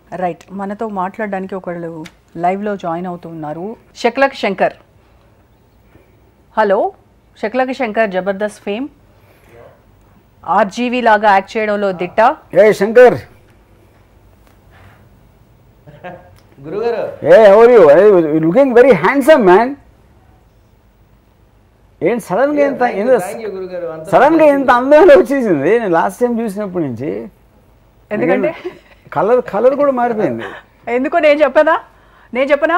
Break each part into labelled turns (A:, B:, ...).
A: Right మనతో మాట్లాడడానికి ఒకళ్ళు లైవ్లో జాయిన్ అవుతూ ఉన్నారు Shakalaka Shankar hello Shakalaka Shankar Jabardasth fame RGV లాగా యాక్ట్ చేయడంలో దిట్ట
B: ఏ శంకర్
C: గురుగారు
B: ఏ ఎవరు లుకింగ్ వెరీ హ్యాండ్సమ్ మ్యాన్ ఏంటి సడన్ గా ఎంత
C: థ్యాంక్ యూ గురుగారు అంత
B: సడన్ గా ఎంత అందంగా వచ్చేసింది నేను లాస్ట్ టైం చూసినప్పటి నుంచి
A: ఎందుకంటే
B: కలర్ కలర్ కూడా మారిపోయింది
A: ఎందుకో నేను చెప్పనా నేను చెప్పనా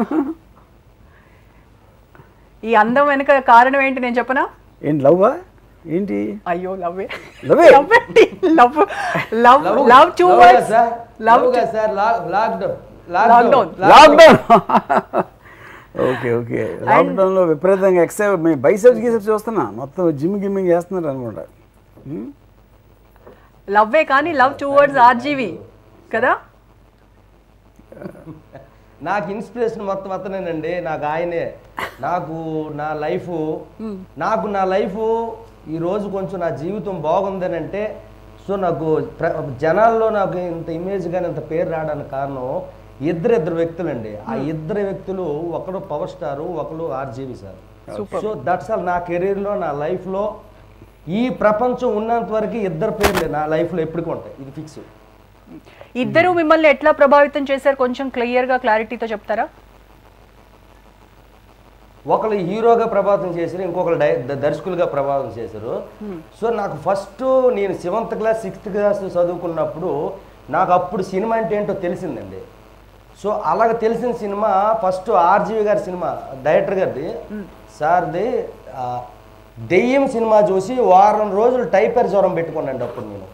A: ఈ అందం వెనుక కారణం ఏంటి నేను చెప్పనా
B: ఏంటి లవ్వా ఏంటి
A: అయ్యో లవ్
B: లవ్వే
A: love love love love two
C: love
A: words
C: sir
A: love
C: love sir lockdown
A: Lockdown.
B: Lockdown okay okay lockdown లో విపరీతంగా ఎక్సైజ్ మీ బైసెప్స్ గీసెప్స్ చూస్తున్నా మొత్తం జిమ్ గిమ్మింగ్ చేస్తున్నారు అనుకుంటా హ్మ్?
A: లవ్వే కానీ లవ్ టూ వర్డ్స్ ఆర్జీవి కదా
C: నాకు ఇన్స్పిరేషన్ మొత్తం అతనేనండి నాకు ఆయనే నాకు నా లైఫ్ నాకు నా లైఫ్ ఈ రోజు కొంచెం నా జీవితం బాగుందని అంటే సో నాకు ప్ర- జనాల్లో నాకు ఇంత ఇమేజ్ కానీ ఇంత పేరు రావడానికి కారణం ఇద్దరు ఇద్దరు వ్యక్తులండి ఆ ఇద్దరు వ్యక్తులు ఒకడు పవర్ స్టార్ ఒకడు RGV sir so that's all నా కెరీర్లో నా లైఫ్లో ఈ ప్రపంచం ఉన్నంత వరకు ఇద్దరు పేర్లే నా లైఫ్లో ఎప్పటికీ ఉంటాయి ఇది ఫిక్స్
A: ఇద్దరు మిమ్మల్ని ఎట్లా ప్రభావితం చేశారు కొంచెం క్లియర్ గా క్లారిటీతో చెప్తారా
C: ఒకళ్ళు హీరోగా ప్రభావితం చేశారు ఇంకొకరు డై ద- దర్శకులుగా ప్రభావితం చేశారు సో నాకు ఫస్ట్ నేను సెవెంత్ క్లాస్ సిక్స్త్ క్లాస్ చదువుకున్నప్పుడు నాకు అప్పుడు సినిమా అంటే ఏంటో తెలిసిందండి సో అలాగ తెలిసిన సినిమా ఫస్ట్ ఆర్జీవి గారి సినిమా డైరెక్టర్ గారిది సార్ది ఆ, దెయ్యం సినిమా చూసి వారం రోజులు టైపర్ జ్వరం పెట్టుకున్నాండి అప్పుడు నేను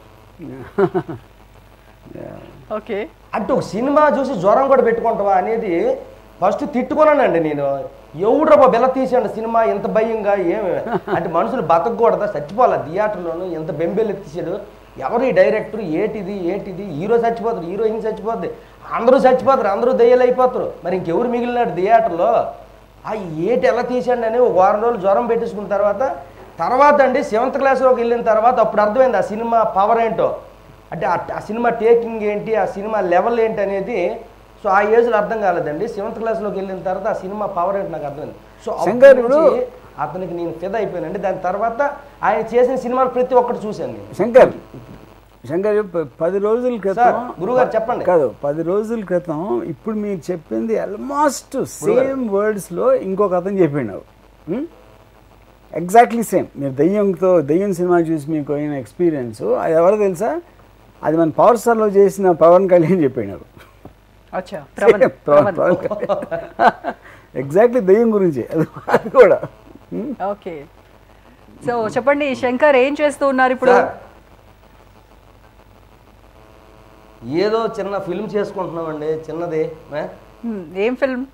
A: ఓకే
C: అంటే ఒక సినిమా చూసి జ్వరం కూడా పెట్టుకుంటావా అనేది ఫస్ట్ తిట్టుకున్నానండి నేను ఎవడ్రా బెల్ల తీసాడు సినిమా ఎంత భయంగా ఏమి అంటే మనుషులు బతకూడదా చచ్చిపోవాలా థియేటర్లోను ఎంత బెంబేలు తీసాడు ఎవరు ఈ డైరెక్టర్ ఏటిది ఏటిది హీరో చచ్చిపోతారు హీరోయిన్ చచ్చిపోద్ది అందరూ చచ్చిపోతారు అందరూ దయ్యాలు అయిపోతారు మరి ఇంకెవరు మిగిలినాడు థియేటర్లో ఆ ఏటి ఎలా తీసాడు అని ఒక వారం రోజులు జ్వరం పెట్టేసుకున్న తర్వాత తర్వాత అండి సెవెంత్ క్లాస్లోకి వెళ్ళిన తర్వాత అప్పుడు అర్థమైంది ఆ సినిమా పవర్ ఏంటో అంటే ఆ- ఆ సినిమా టేకింగ్ ఏంటి ఆ సినిమా లెవెల్ ఏంటి అనేది సో ఆ ఏజ్లో అర్థం కాలేదండి సెవెంత్ క్లాస్లోకి వెళ్ళిన తర్వాత ఆ సినిమా పవర్ ఏంటి నాకు అర్థమైంది సో అప్పటి
B: శంకర్ ఇప్పుడు-
C: నుంచి అతనికి నేను ఫిదా అయిపోయానండి దాని తర్వాత ఆయన చేసిన సినిమాలు ప్రతి ఒక్కటి చూశాను నేను
B: శంకర్ శంకర్ ప- పది రోజుల
C: సార్
B: క్రితం
C: గురుగారు చెప్పండి
B: కాదు పది రోజుల క్రితం ఇప్పుడు మీరు చెప్పింది ఆల్మోస్ట్ సేమ్ వర్డ్స్లో ఇంకొక అతను చెప్పినావు ఎగ్జాక్ట్లీ సేమ్ మీరు దెయ్యంతో దెయ్యం సినిమా చూసి మీకు అయిన ఎక్స్పీరియన్స్ అది ఎవరో తెలుసా అది మన పవర్ స్టార్లో చేసిన పవన్ కళ్యాణ్ చెప్పినారు
A: అచ్చా ప్రవణ్ ప్రవణ్
B: ఎగ్జాక్ట్లీ దెయ్యం గురించి అది అది కూడా Hmm?
A: ఓకే సో చెప్పండి శంకర్ ఏం చేస్తూ ఉన్నారు ఇప్పుడు
C: సార్, ఏదో చిన్న ఫిల్మ్ చేసుకుంటున్నామండి చిన్నది ఏ?
A: హ్మ్, ఏం ఫిల్మ్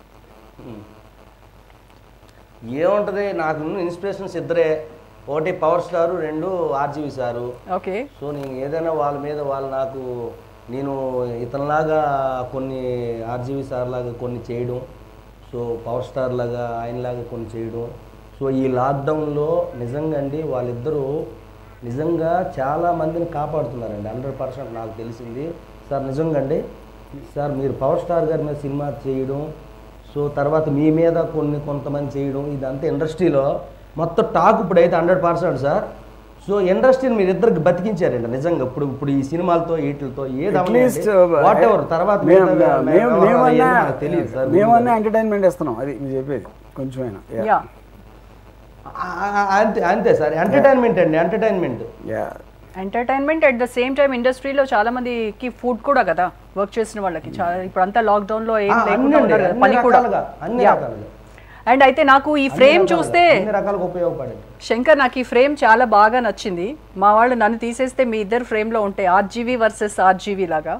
C: ఏముంటది నాకు ఇన్స్పిరేషన్స్ ఇద్దరే ఒకటి పవర్ స్టారు రెండు ఆర్జీవి సారు
A: ఓకే
C: సో నేను ఏదైనా వాళ్ళ మీద వాళ్ళు నాకు నేను ఇతనిలాగా కొన్ని ఆర్జీవి సార్ లాగా కొన్ని చేయడం సో పవర్ స్టార్ లాగా ఆయనలాగా కొన్ని చేయడం సో ఈ లాక్డౌన్లో నిజంగా అండి వాళ్ళిద్దరూ నిజంగా చాలా మందిని కాపాడుతున్నారండి హండ్రెడ్ పర్సెంట్ నాకు తెలిసింది సార్ నిజంగా అండి సార్ మీరు పవర్ స్టార్ గారి మీద సినిమా చేయడం సో తర్వాత మీ మీద కొన్ని కొంతమంది చేయడం ఇదంతా ఇండస్ట్రీలో మొత్తం టాక్ ఇప్పుడు అయితే హండ్రెడ్ పర్సెంట్ సార్ సో ఇండస్ట్రీని మీరు ఇద్దరికి బతికించారండి నిజంగా ఇప్పుడు ఇప్పుడు ఈ సినిమాలతో వీటితో ఏది
B: అట్లీస్ట్
C: వాట్ ఎవర్ తర్వాత
B: మేము
C: మిగతా
B: మేము-
C: వ్యవహారాలు
B: మేమన్నా
C: ఏమీ నాకు తెలియదు సార్
B: మేమన్నా ఎంటర్టైన్మెంట్ ఇస్తున్నాం అది మీరు చెప్పేది కొంచెమైనా
A: యా
C: ఆ- ఆ- అంతే అంతే సార్ ఎంటర్టైన్మెంట్ అండి entertainment
B: yeah
A: entertainment at the same time ఇండస్ట్రీలో చాలా మందికి ఫుడ్ కూడా కదా వర్క్ చేసిన వాళ్ళకి చాలా ఇప్పుడు అంతా లాక్డౌన్ లో ఏం
C: ఆ,
A: లేకుండా
C: అన్నీ
A: ఉన్నారు కదా
C: అన్ని
A: పని కూడా
C: రకాలుగా, అన్ని
A: Yeah.
C: రకాలుగా.
A: అండ్ అయితే నాకు ఈ ఫ్రేమ్
C: అన్ని
A: చూస్తే
C: రకాలుగా, అన్ని రకాలుగా ఉపయోగపడింది
A: శంకర్ నాకు ఈ ఫ్రేమ్ చాలా బాగా నచ్చింది మా వాళ్ళు నన్ను తీసేస్తే మీ ఇద్దరు ఫ్రేమ్ లో ఉంటాయి ఆర్జీవి వర్సెస్ ఆర్జీవి లాగా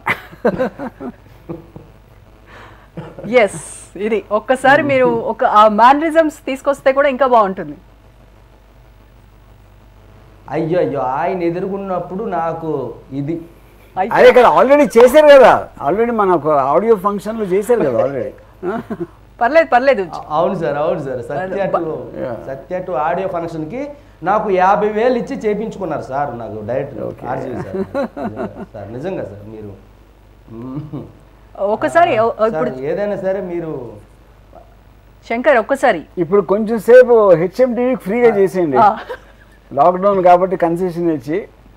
A: ఎస్ ఇది ఒక్కసారి మీరు ఒక ఆ మ్యానరిజమ్స్ తీసుకొస్తే కూడా ఇంకా బాగుంటుంది
C: అయ్యో అయ్యో ఆయన ఎదుర్కొన్నప్పుడు నాకు ఇది
A: అయితే
B: అదే కదా ఆల్రెడీ చేశారు కదా ఆల్రెడీ మన ఒక ఆడియో ఫంక్షన్లో చేశారు కదా ఆల్రెడీ
A: పర్లేదు పర్లేదు
C: అవును సార్ అవును sir Satya two
B: Yeah.
C: Satya two audio function కి నాకు యాభై వేలు ఇచ్చి చేపించుకున్నారు సార్ నాకు డైరెక్ట్
B: Okay.
C: ఆర్జీవి సార్ నిజంగా సార్ నిజంగా సార్ మీరు
A: ఒకసారి ఓ- ఇప్పుడు
C: సార్, ఏదైనా సరే మీరు
A: శంకర్ ఒక్కసారి
B: ఇప్పుడు కొంచెం సేపు హెచ్ఎం టీవీ ఫ్రీగా చేసేయండి
A: ఆ,
B: లాక్డౌన్ కాబట్టి కన్సెషన్ ఇచ్చి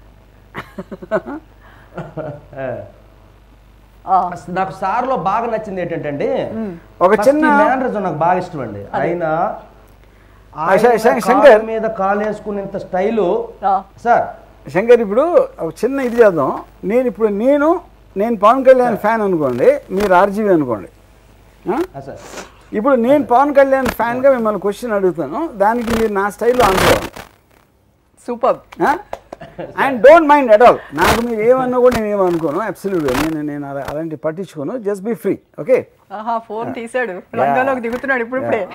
C: ఆ,
A: ఆ,
C: నాకు సార్లో బాగా నచ్చింది ఏంటంటే
B: ఒక చిన్న
C: మేనరిజం నాకు బాగా ఇష్టం అండి ఆయన
B: ఆ, శ- శ-
C: ఆయన
B: శంకర్.
C: కాలు మీద కాలు వేసుకునేంత స్టైలు
A: ఆ,
C: సార్
B: శంకర్ ఇప్పుడు ఒక చిన్న ఇది చేద్దాం నేను ఇప్పుడు నేను నేను పవన్ కళ్యాణ్ ఫ్యాన్ అనుకోండి మీరు ఆర్జీవీ అనుకోండి ఆ?
C: ఆ, సార్
B: ఇప్పుడు నేను పవన్ కళ్యాణ్ ఫ్యాన్గా మిమ్మల్ని క్వశ్చన్ అడుగుతాను దానికి మీరు నా స్టైల్లో ఆన్సర్ ఇవ్వాలి
A: super
B: and don't mind at all నాకు మీరు ఏమన్నా కూడా నేను ఏమనుకోను అబ్సల్యూట్గా నేను నేను అలా- అలాంటి పట్టించుకోను జస్ట్ బీ ఫ్రీ ఓకే
A: ఆహా ఫోన్ తీసాడు రంగంలోకి దిగుతున్నాడు ఇప్పుడు ఇప్పుడే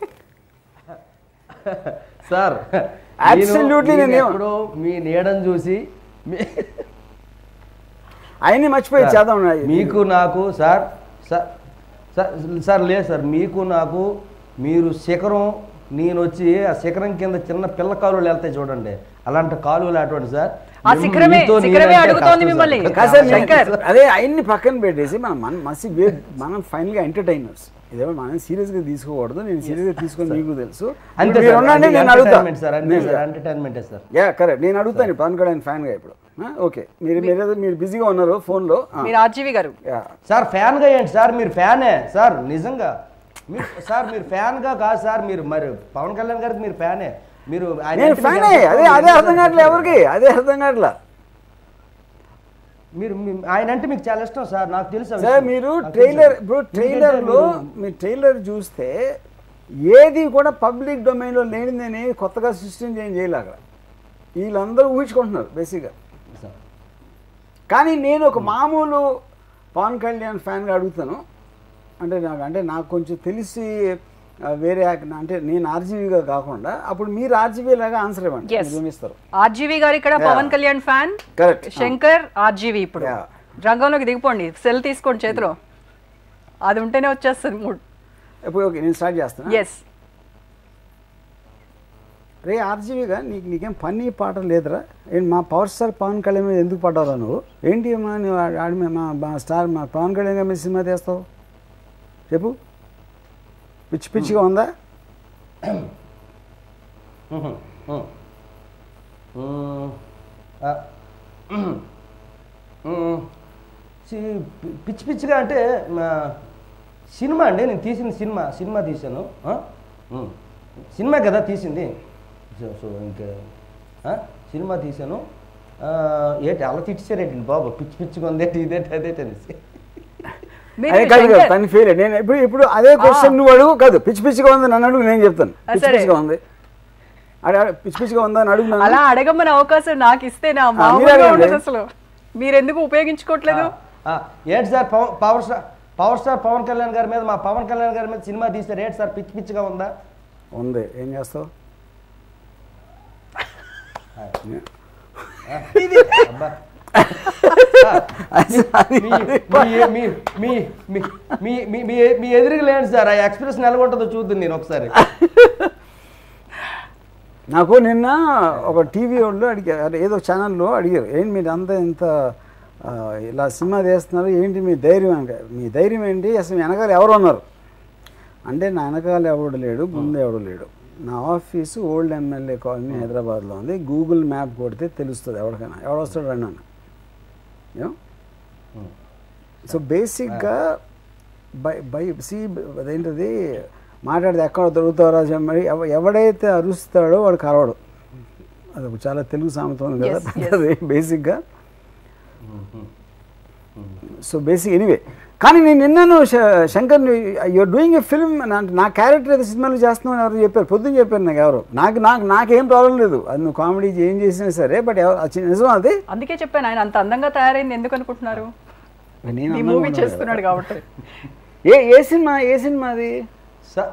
C: సార్
B: Absolutely
C: నేను
B: నేను-
C: ఎప్పుడో మీ నీడని చూసి మీ-
B: అవన్నీ మర్చిపోయి చేద్దాం
C: మీకు నాకు సార్ సార్ సార్ సార్ లేదు సార్ మీకు నాకు మీరు శిఖరం నేను వచ్చి ఆ శిఖరం కింద చిన్న పిల్ల కాలువలు వెళ్తాయి చూడండి అలాంటి కాలువలు అటువంటి సార్
A: ఆ శిఖరమే
C: మీతో
A: శిఖరమే
C: నేనంటే
A: అడుగుతోంది
C: కష్టం
A: మిమ్మల్ని
C: సార్.
B: కాదు సార్ నేను-
A: శంకర్.
B: అదే అవన్నీ పక్కన పెట్టేసి మనం మన మసి వే- మనం ఫైనల్గా ఎంటర్టైనర్స్ ఇదేమో మనం సీరియస్గా తీసుకోకూడదు నేను సీరియస్గా తీసుకొని మీకు తెలుసు
C: అంతే
B: ఇప్పుడు మీరు
C: సార్,
B: ఉండండి
C: అది
B: నేను అడుగుతా
C: entertainment సార్ అంతే సార్ ఎంటర్టైన్మెంటే సార్
B: యా కరెక్ట్ నేను అడుగుతాను పవన్ కళ్యాణ్ ఫ్యాన్గా ఇప్పుడు ఓకే మీరు మీరు మీరు బిజీగా ఉన్నారు ఫోన్లో
A: మీరు ఆర్జీవి గారు
B: యా
C: సార్ ఫ్యాన్గా ఏంటి సార్ మీరు ఫ్యానే సార్ నిజంగా మీరు సార్ మీరు ఫ్యాన్గా కాదు సార్ మీరు మరి పవన్ కళ్యాణ్ గారికి మీరు ఫ్యానే మీరు ఆయన
B: నేను
C: అంటే మీకు
B: ఫ్యానే
C: ఎంత
B: అదే
C: ఇష్టమో
B: అదే
C: మీకు
B: అర్థం కావట్లే ఎవరికి అదే అర్థం కావట్లే
C: మీరు మీ- ఆయన అంటే మీకు చాలా ఇష్టం సార్ నాకు తెలుసు ఆ
B: సార్
C: విషయం.
B: మీరు
C: నాకు
B: ట్రైలర్
C: తెలుసు.
B: ఇప్పుడు
C: ఎందుకంటే
B: ట్రైలర్లో
C: మీరు-
B: మీ ట్రైలర్ చూస్తే ఏది కూడా పబ్లిక్ డొమైన్లో లేనిదని కొత్తగా సృష్టించి ఏం చేయలే అక్కడ వీళ్ళందరూ ఊహించుకుంటున్నారు బేసిక్గా
C: సార్.
B: కానీ నేను ఒక మామూలు పవన్ కళ్యాణ్ ఫ్యాన్గా అడుగుతాను అంటే నాకు అంటే నాకు కొంచెం తెలిసి ఆ, వేరే యాక్- అంటే నేను ఆర్జీవీగా కాకుండా అప్పుడు మీరు ఆర్జీవీ లాగా ఆన్సర్ ఇవ్వండి
A: Yes.
B: మీరు ఏమిస్తారు
A: ఆర్జీవి గారు ఇక్కడ
B: Yeah.
A: Pawan Kalyan fan
B: correct
A: Shankar RGV ఇప్పుడు
B: Yeah.
A: రంగంలోకి దిగిపోండి సెల్ తీసుకోండి చేతిలో అది ఉంటేనే వచ్చేస్తుంది మూడ్
B: ఇప్పుడు ఓకే నేను స్టార్ట్ చేస్తాను
A: ఎస్
B: రే ఆర్జీవిగా నీకు నీకేం పని పాట లేదురా ఏంటి మా పవర్ స్టార్ పవన్ కళ్యాణ్ మీద ఎందుకు పడ్డావురా నువ్వు ఏంటి మా నువ్వు ఆ- ఆడి మీద మా మా స్టార్ మా పవన్ కళ్యాణ్ గారి మీద సినిమా తీస్తావు చెప్పు పిచ్చి పిచ్చిగా ఉందా
C: మ్మ్. మ్మ్. మ్మ్. ఆ. మ్మ్. సి- పి- పిచ్చి పిచ్చిగా అంటే మా సినిమా అండి నేను తీసిన సినిమా సినిమా తీశాను ఆ? మ్మ్. సినిమా కదా తీసింది సో సో ఇంకా ఆ? సినిమా తీశాను ఆ, ఏంటి అలా తిట్టారేంటి బాబు పిచ్చి పిచ్చిగా ఉంది ఇదేంటి అదేంటి అనేసి
A: మీరు
B: అదే కాదు
A: శంకర్
B: తను ఫెయిల్ నేను ఇప్పుడు ఇప్పుడు అదే క్వశ్చన్ నువ్వు అడుగు కాదు పిచ్చి పిచ్చిగా ఉంది నన్ను అడుగు నేను చెప్తాను
A: ఆ,
B: పిచ్చి
A: సరే.
B: పిచ్చిగా ఉంది అడే అడే, పిచ్చి పిచ్చిగా ఉందా అని అడుగు నన్ను.
A: అలా అడగమని అవకాశం నాకు ఇస్తే నా
B: మీరే
A: మామూలుగా
B: అడగండి.
A: ఉండదు అసలు మీరు ఎందుకు ఉపయోగించుకోవట్లేదు
C: ఆ, ఏంటి sir Pawan power star power star Pawan Kalyan గారి మీద మా పవన్ కళ్యాణ్ గారి మీద సినిమా తీస్తారు ఏంటి సార్ పిచ్చి పిచ్చిగా ఉందా
B: ఉంది ఏం చేస్తావు
C: అబ్బా. మీ- మీ- మీ- మీ- మీ- మీ- మీ- మీ- మీ ఎదురుగా లేండి సార్ ఆ ఎక్స్ప్రెషన్ ఎలా ఉంటుందో చూద్దాం నేను ఒకసారి
B: నాకు నిన్న ఒక టీవీ వాళ్ళు అడిగారు అదే ఏదో ఛానల్లో అడిగారు ఏంటి మీరు అంతా ఇంత ఆ, ఇలా సినిమా తీస్తున్నారు ఏంటి మీ ధైర్యం అంటే మీ ధైర్యం ఏంటి అసలు మీ వెనకాల ఎవరు ఉన్నారు అంటే నా వెనకాల ఎవడు లేడు ముందు ఎవడు లేడు నా ఆఫీసు ఓల్డ్ ఎమ్మెల్యే కాలనీ హైదరాబాద్లో ఉంది గూగుల్ మ్యాప్ కొడితే తెలుస్తుంది ఎవరికైనా ఎవడు వస్తాడు రండి అన్న ఏం? సో బేసిక్గా బై బై సి అదేంటిది మాట్లాడితే ఎక్కడ దొరుకుతారో మరి ఎవ- ఎవడైతే అరుస్తాడో వాడు కరవడు అది ఒక చాలా తెలుగు సామెత ఉంది కదా
A: Yes, yes.
B: అది బేసిక్గా సో బేసిక్ ఎనీవే కానీ నేను నిన్నను శ- Shankar you're doing a film నా క్యారెక్టర్ ఏదో సినిమాలు చేస్తున్నావు ఎవరు చెప్పారు పొద్దున్న చెప్పారు నాకు ఎవరు నాకు నాకు నాకేం ప్రాబ్లం లేదు అది నువ్వు కామెడీ ఏం చేసినా సరే బట్ ఎవరు అది నిజం అది
A: అందుకే చెప్పాను ఆయన అంత అందంగా తయారైంది ఎందుకు అనుకుంటున్నారు
B: నేను
A: ఈ
B: అందంగా
A: మూవీ
B: ఉన్నాను
A: చేస్తున్నాడు
B: కదా.
A: కాబట్టి
B: ఏ ఏ సినిమా ఏ సినిమా అది
C: సార్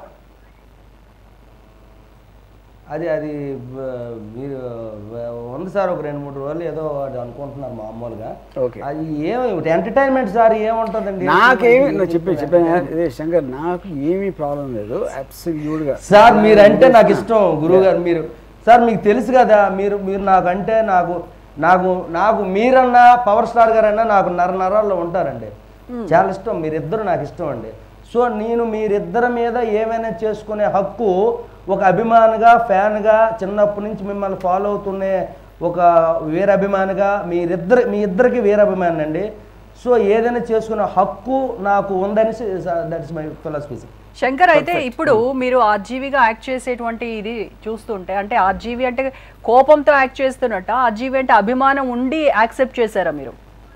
C: అది అది ఆ, మీరు ఆ, ఉంది సార్ ఒక రెండు మూడు రోజులు ఏదో అది అనుకుంటున్నారు మామూలుగా
B: ఓకే
C: అది ఏమి ఎంటర్టైన్మెంట్ సార్ ఏముంటుందండి
B: నాకేమి నువ్వు చెప్పి చెప్పాను ఇదే శంకర్ నాకు ఏమీ ప్రాబ్లం లేదు అబ్సల్యూట్గా
C: సార్ మీరంటే నాకు ఇష్టం గురువు గారు మీరు సార్ మీకు తెలుసు కదా మీరు మీరు నాకంటే నాకు నాకు నాకు మీరన్నా పవర్ స్టార్ గారన్నా నాకు నర నరాల్లో ఉంటారండి చాలా ఇష్టం మీరిద్దరు నాకు ఇష్టం అండి సో నేను మీరిద్దరి మీద ఏమైనా చేసుకునే హక్కు ఒక అభిమానిగా ఫ్యాన్గా చిన్నప్పటి నుంచి మిమ్మల్ని ఫాలో అవుతున్నే ఒక వీరాభిమానిగా మీరిద్దరు మీ ఇద్దరికి వీరాభిమాని అండి సో ఏదైనా చేసుకునే హక్కు నాకు ఉందని దట్స్ మై ఫిలాసఫీ
A: శంకర్ అయితే ఇప్పుడు మీరు ఆర్జీవిగా యాక్ట్ చేసేటువంటి ఇది చూస్తుంటే అంటే ఆర్జీవి అంటే కోపంతో యాక్ట్ చేస్తున్నట్ట ఆర్జీవి అంటే అభిమానం ఉండి యాక్సెప్ట్ చేశారా మీరు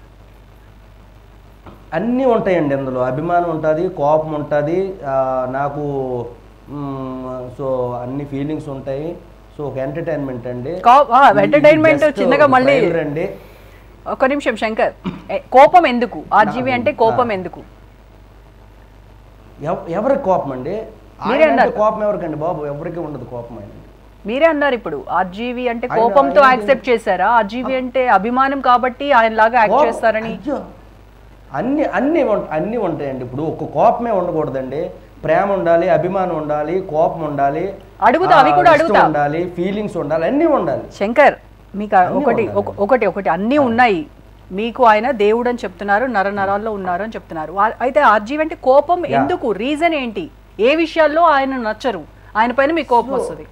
C: అన్నీ ఉంటాయండి అందులో అభిమానం ఉంటుంది కోపం ఉంటుంది నాకు సో అన్ని ఫీలింగ్స్ ఉంటాయి సో ఒక ఎంటర్టైన్మెంట్ అండి
A: కో- ఆ,
C: ఈ- ఈ
A: entertainment
C: just
A: చిన్నగా
C: ఒక
A: మళ్ళీ-
C: trailer అండి
A: ఒక నిమిషం శంకర్ ఏ, కోపం ఎందుకు ఆర్జీవి అంటే కోపం ఎందుకు
C: ఎవ- ఎవరికి కోపం అండి
A: మీరే
C: ఆయన అంటే
A: అన్నారు.
C: కోపం ఎవరికండి బాబు ఎవరికి ఉండదు కోపం ఆయన
A: మీరే అన్నారు ఇప్పుడు ఆర్జీవి అంటే
C: ఆయన-
A: కోపంతో
C: ఆయన-
A: యాక్సెప్ట్ చేశారా ఆర్జీవి అంటే అభిమానం కాబట్టి ఆయన లాగా యాక్ట్
C: కోపం-
A: చేస్తారని
C: అయ్యో. అన్ని అన్ని ఉం- అన్ని ఉంటాయండి ఇప్పుడు ఒక కోపమే ఉండకూడదండి ప్రేమ ఉండాలి అభిమానం ఉండాలి కోపం ఉండాలి
A: అడుగుతా,
C: ఆ,
A: అవి కూడా
C: ఇష్టం
A: అడుగుతా.
C: ఉండాలి ఫీలింగ్స్ ఉండాలి అన్నీ ఉండాలి
A: శంకర్ మీకు
C: అన్నీ
A: ఒకటి
C: ఉండాలి.
A: ఒక- ఒకటి ఒకటి అన్నీ ఉన్నాయి మీకు ఆయన దేవుడు అని చెప్తున్నారు నర నరాల్లో ఉన్నారు అని చెప్తున్నారు ఆ- అయితే ఆర్జీవి అంటే కోపం
C: Yeah.
A: ఎందుకు రీజన్ ఏంటి ఏ విషయాల్లో ఆయన నచ్చరు ఆయన పైన మీకు కోపం వస్తుంది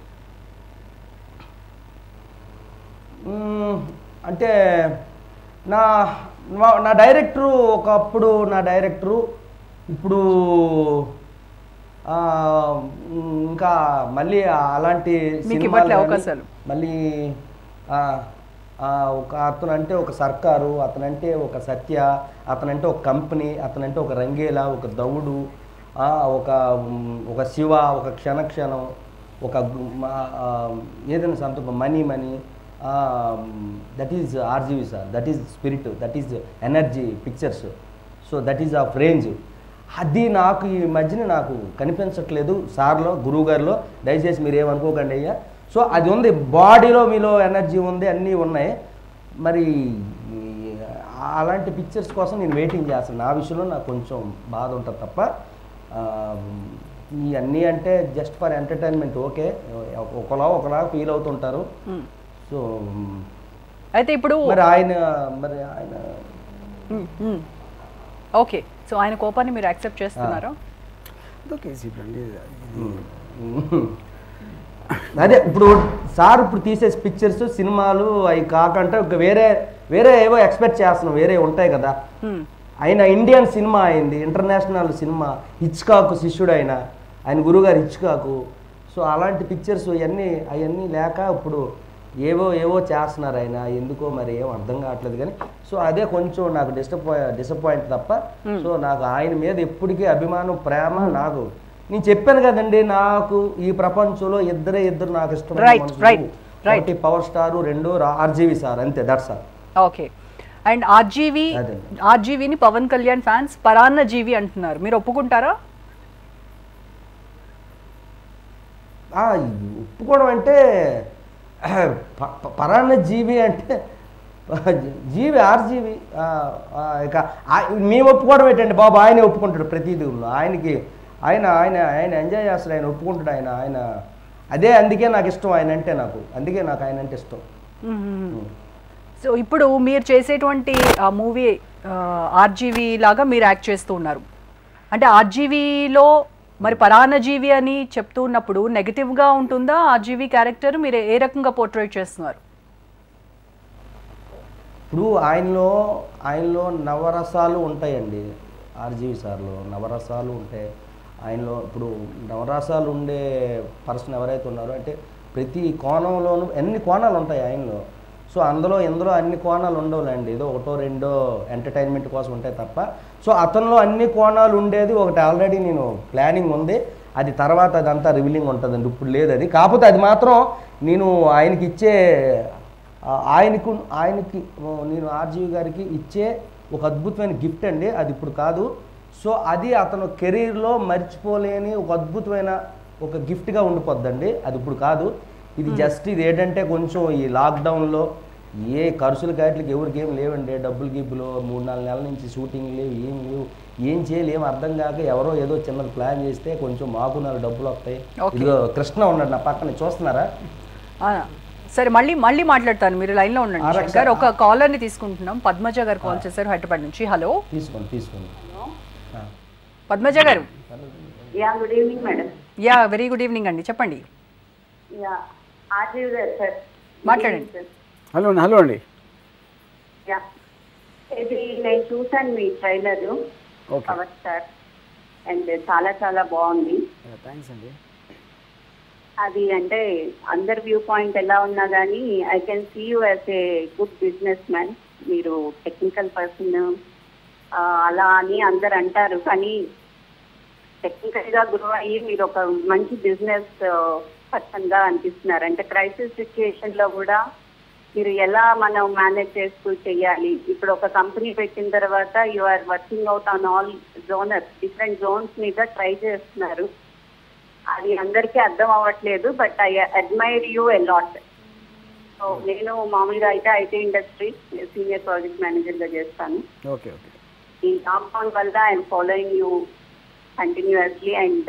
C: మ్మ్, అంటే నా నా- నా డైరెక్టరు ఒకప్పుడు నా డైరెక్టరు ఇప్పుడు ఆ, మ్, ఇంకా మళ్ళీ అలాంటి
A: మీకు
C: సినిమాలు
A: ఇవ్వట్లే
C: కానీ,
A: అవకాశాలు.
C: మళ్ళీ ఆ, ఆ, ఒక అతనంటే ఒక సర్కారు అతనంటే ఒక సత్య అతనంటే ఒక కంపెనీ అతనంటే ఒక రంగేలా ఒక దౌడు ఆ, ఒక మ్, ఒక శివ ఒక క్షణక్షణం ఒక గు- మా- ఆ, ఏదైనా సంతకం money money that is RGV sir that is spirit that is energy pictures so that is of range అది నాకు ఈ మధ్యన నాకు కనిపించట్లేదు సార్లో గురువుగారిలో దయచేసి మీరు ఏమనుకోకండి అయ్యా సో అది ఉంది బాడీలో మీలో ఎనర్జీ ఉంది అన్నీ ఉన్నాయి మరి ఈ అలాంటి పిక్చర్స్ కోసం నేను వెయిటింగ్ చేస్తాను నా విషయంలో నాకు కొంచెం బాధ ఉంటుంది తప్ప ఆ, ఈ అన్నీ అంటే జస్ట్ ఫర్ ఎంటర్టైన్మెంట్ ఓకే ఒకలా ఒకలా ఫీల్ అవుతుంటారు సో
A: అయితే ఇప్పుడు
C: మరి ఆయన మరి ఆయన
A: ఓకే సో ఆయన కోపాన్ని మీరు యాక్సెప్ట్ చేస్తున్నారా
B: అదొక ఈజీ అండి ఇది
C: అదే ఇప్పుడు సార్ ఇప్పుడు తీసే పిక్చర్స్ సినిమాలు అవి కాకుండా ఒక వేరే వేరే ఏవో ఎక్స్పెక్ట్ చేస్తున్నాం వేరే ఉంటాయి కదా
A: Hmm.
C: ఆయన ఇండియన్ సినిమా అయింది ఇంటర్నేషనల్ సినిమా హిచ్కాకు శిష్యుడు ఆయన ఆయన గురుగారు హిచ్కాకు సో అలాంటి పిక్చర్స్ ఇవన్నీ అవన్నీ లేక ఇప్పుడు ఏవో ఏవో చేస్తున్నారు ఆయన ఎందుకో మరి ఏం అర్థం కావట్లేదు కానీ సో అదే కొంచెం నాకు డిస్టర్బ్ డిసప్పాయింట్ తప్ప సో నాకు ఆయన మీద ఎప్పటికీ అభిమానం ప్రేమ నాకు నేను చెప్పాను కదండి నాకు ఈ ప్రపంచంలో ఇద్దరే ఇద్దరు నాకు ఇష్టమైన
A: Right,
C: మనుషులు.
A: right, right.
C: ఒకటి పవర్ స్టార్ రెండు ఆర్జీవి సార్ అంతే that's sir
A: okay and RGV
C: అదే.
A: ఆర్జీవిని పవన్ కళ్యాణ్ ఫ్యాన్స్ పరాన్న జీవి అంటున్నారు మీరు ఒప్పుకుంటారా
C: ఆ, ఒప్పుకోవడం అంటే ప- ప- పరాన్న జీవి అంటే జీవి ఆర్జీవి ఆ, ఆ, ఇక ఆ- మేము ఒప్పుకోవడం ఏంటండి బాబు ఆయనే ఒప్పుకుంటాడు ప్రతిదీ ఆయనకి ఆయన ఆయన ఆయన ఎంజాయ్ చేస్తాడు ఆయన ఒప్పుకుంటాడు ఆయన ఆయన అదే అందుకే నాకు ఇష్టం ఆయన అంటే నాకు అందుకే నాకు ఆయన అంటే ఇష్టం
A: సో ఇప్పుడు మీరు చేసేటువంటి ఆ మూవీ ఆర్జీవి లాగా మీరు యాక్ట్ చేస్తూ ఉన్నారు అంటే ఆర్జీవీలో మరి పరాన్నజీవి అని చెప్తూ ఉన్నప్పుడు నెగిటివ్గా ఉంటుందా ఆర్జీవి క్యారెక్టర్ మీరు ఏ రకంగా పోర్ట్రేట్ చేస్తున్నారు
C: ఇప్పుడు ఆయనలో ఆయనలో నవరసాలు ఉంటాయండి ఆర్జీవి సార్లో నవరసాలు ఉంటాయి ఆయనలో ఇప్పుడు నవరసాలు ఉండే పర్సన్ ఎవరైతే ఉన్నారో అంటే ప్రతి కోణంలోనూ ఎన్ని కోణాలు ఉంటాయి ఆయనలో సో అందులో ఇందులో అన్ని కోణాలు ఉండవులేండి ఏదో ఒకటో రెండో ఎంటర్టైన్మెంట్ కోసం ఉంటాయి తప్ప సో అతనిలో అన్ని కోణాలు ఉండేది ఒకటి ఆల్రెడీ నేను ప్లానింగ్ ఉంది అది తర్వాత అదంతా రివీలింగ్ ఉంటుందండి ఇప్పుడు లేదు అది కాకపోతే అది మాత్రం నేను ఆయనకి ఇచ్చే ఆ, ఆయనకు ఆయనకి ఓ, నేను ఆర్జీవి గారికి ఇచ్చే ఒక అద్భుతమైన గిఫ్ట్ అండి అది ఇప్పుడు కాదు సో అది అతను కెరీర్లో మర్చిపోలేని ఒక అద్భుతమైన ఒక గిఫ్ట్గా ఉండిపోద్దండి అది ఇప్పుడు కాదు ఇది జస్ట్ ఇది ఏంటంటే కొంచెం ఈ లాక్డౌన్లో ఏ ఖర్చులు కాట్లకి ఎవరికి ఏం లేవండి డబ్బులు గిబ్బులు మూడు నాలుగు నెలల నుంచి షూటింగ్ లేవు ఏం లేవు ఏం చేయాలి ఏం అర్థం కాక ఎవరో ఏదో చిన్నది ప్లాన్ చేస్తే కొంచెం మాకు నాలుగు డబ్బులు వస్తాయి
A: Okay.
C: ఇదిగో కృష్ణ ఉన్నాడు నా పక్కన చూస్తున్నారా
A: ఆ, సరే మళ్ళీ మళ్ళీ మాట్లాడతాను మీరు లైన్లో ఉండండి
C: ఆ, రక్ష-
A: శంకర్ ఒక కాలర్ని తీసుకుంటున్నాం పద్మజ గారు కాల్ చేశారు హైదరాబాద్ నుంచి హలో
C: తీసుకోండి తీసుకోండి
A: పద్మజ గారు
D: yeah good evening madam
A: yeah very good evening అండి చెప్పండి
D: యా ఆర్జీవ్ గారు సార్
A: మాట్లాడండి.
D: సార్
B: హలో అండి హలో అండి
D: యా ఇది నేను చూసాను మీ trailer
B: okay
D: power star and చాలా చాలా బాగుంది
B: థ్యాంక్స్ అండి
D: అది అంటే అందరి వ్యూ పాయింట్ ఎలా ఉన్నా కానీ I can see you as a good business man మీరు టెక్నికల్ పర్సన్ అలా అని అందరు అంటారు కానీ టెక్నికల్ గా గ్రో అయ్యి మీరు ఒక మంచి బిజినెస్ పర్సన్ గా అనిపిస్తున్నారు అంటే క్రైసిస్ సిచ్యుయేషన్ లో కూడా మీరు ఎలా మనం మేనేజ్ చేస్తూ చేయాలి ఇప్పుడు ఒక కంపెనీ పెట్టిన తర్వాత you are working out on all genres different zones మీద ట్రై చేస్తున్నారు అది అందరికీ అర్థం అవ్వట్లేదు but I admire you a lot so నేను మామూలుగా అయితే IT industry senior project manager గా చేస్తాను
B: ఓకే ఓకే
D: ఈ లాక్డౌన్ వల్ల I'm following you continuously and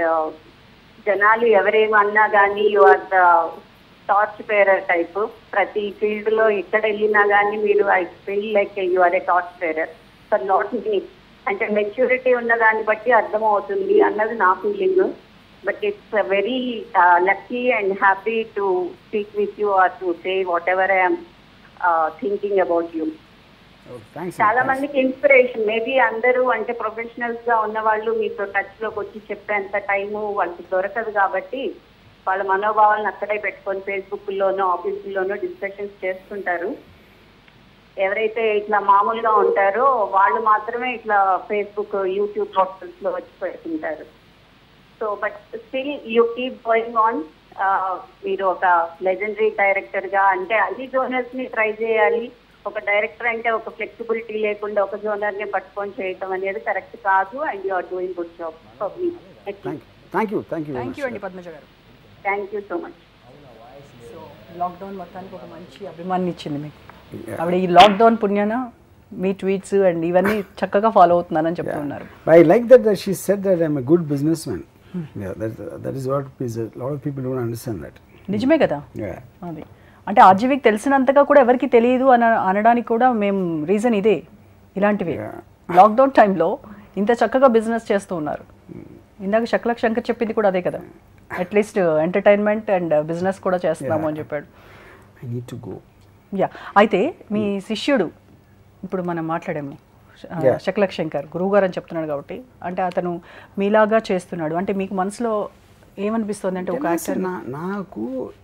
D: జనాలు ఎవరేమన్నా కానీ you are the torch bearer type ప్రతి ఫీల్డ్ లో ఎక్కడ వెళ్ళినా కానీ మీరు I feel like you are a torch పేరర్ for not me అంటే మెచ్యూరిటీ ఉన్న దాన్ని బట్టి అర్థం అవుతుంది అన్నది నా feeling but it's very lucky and happy to speak with you or to say whatever I'm thinking about you
B: okay thanks
D: చాలా మందికి ఇన్స్పిరేషన్ మేబీ అందరూ అంటే ప్రొఫెషనల్స్ గా ఉన్న వాళ్ళు మీతో టచ్ లోకి వచ్చి చెప్పేంత టైము వాళ్ళకి దొరకదు కాబట్టి వాళ్ళ మనోభావాలను అక్కడే పెట్టుకొని ఫేస్బుక్ లోనో ఆఫీసుల్లోనో డిస్కషన్స్ చేస్తుంటారు ఎవరైతే ఇట్లా మామూలుగా ఉంటారో వాళ్ళు మాత్రమే ఇట్లా ఫేస్బుక్ యూట్యూబ్ పోర్టల్స్ లో వచ్చి పెడుతుంటారు so but still you keep going on మీరు ఒక లెజెండరీ డైరెక్టర్ గా అంటే అన్ని జోనర్స్ ని ట్రై చేయాలి ఒక డైరెక్టర్ అంటే ఒక ఫ్లెక్సిబిలిటీ లేకుండా ఒక జోనర్ ని పట్టుకొని చేయటం అనేది కరెక్ట్ కాదు and you are doing good job
B: thank thank you thank you
A: thank you అండి పద్మజ గారు
D: thank you so much
A: so lockdown మొత్తానికి ఒక మంచి అభిమాన్ని ఇచ్చింది మీకు ఆవిడ ఈ లాక్డౌన్ పుణ్యాన మీ ట్వీట్స్ అండ్ ఇవన్నీ చక్కగా ఫాలో అవుతున్నానని చెప్తున్నారు
B: I like that, that she said that I'm a good businessman. Yeah, that, that is what is a lot of people don't understand that.
A: నిజమే కదా
B: Yeah.
A: అది అంటే ఆర్జీవికి తెలిసినంతగా కూడా ఎవరికి తెలియదు అన అనడానికి కూడా మేము రీజన్ ఇదే ఇలాంటివి
B: Yeah.
A: లాక్డౌన్ టైంలో ఇంత చక్కగా బిజినెస్ చేస్తూ ఉన్నారు ఇందాక శక్లక్ శంకర్ చెప్పింది కూడా అదే కదా అట్లీస్ట్ ఎంటర్టైన్మెంట్ అండ్ బిజినెస్ కూడా చేస్తున్నాము అని చెప్పాడు
B: I need to go.
A: Yeah అయితే మీ శిష్యుడు ఇప్పుడు మనం మాట్లాడాము ఆ,
B: Yeah.
A: శక్లక్ శంకర్ గురువు గారు అని చెప్తున్నాడు కాబట్టి అంటే అతను మీలాగా చేస్తున్నాడు అంటే మీకు మనసులో ఏమనిపిస్తుంది అంటే ఒక
B: Tennis
A: యాక్టర్
B: నా- నాకు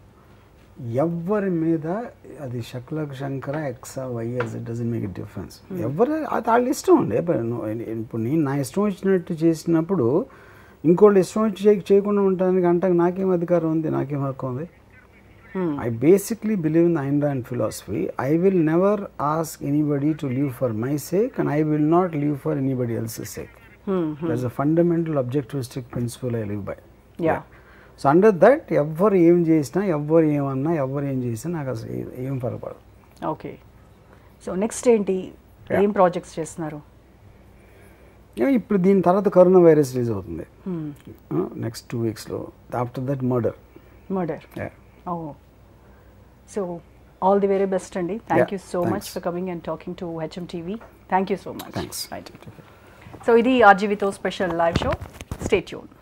B: ఎవరి మీద అది శక్లక్ శంకర ఎక్సా వైఎస్ ఇట్ డజన్ మేక్ డిఫరెన్స్ ఎవరు అది వాళ్ళ ఇష్టం ఉండే ఇప్పుడు నేను నా ఇష్టం వచ్చినట్టు చేసినప్పుడు ఇంకోళ్ళు ఇష్టం వచ్చి చేయ- చేయకుండా ఉండడానికి అంటానికి నాకేం అధికారం ఉంది నాకేం హక్కు ఉంది I basically believe in the Ayn Rand philosophy. I will never ask anybody to live for my sake, and I will not live for anybody else's sake. There's a fundamental objectivistic principle I live by.
A: Yeah.
B: So under that ఎవ్వరు ఏం చేసినా ఎవ్వరు ఏమన్నా ఎవ్వరు ఏం చేసినా నాకు అసలు ఏ- ఏం పరపడదు
A: ఓకే సో నెక్స్ట్ ఏంటి ఏం ప్రాజెక్ట్స్ చేస్తున్నారు
B: ఏమో ఇప్పుడు దీని తర్వాత కరోనా వైరస్ రిలీజ్ అవుతుంది నెక్స్ట్ టూ వీక్స్లో ఆఫ్టర్ దట్ మర్డర్
A: మర్డర్ ఓ so all the very best అండి thank
B: Yeah,
A: you so much
B: thanks.
A: For coming and talking to HM TV thank you so much
B: Thanks.
A: Right so ఇది ఆర్జీవితో special live show stay యూన్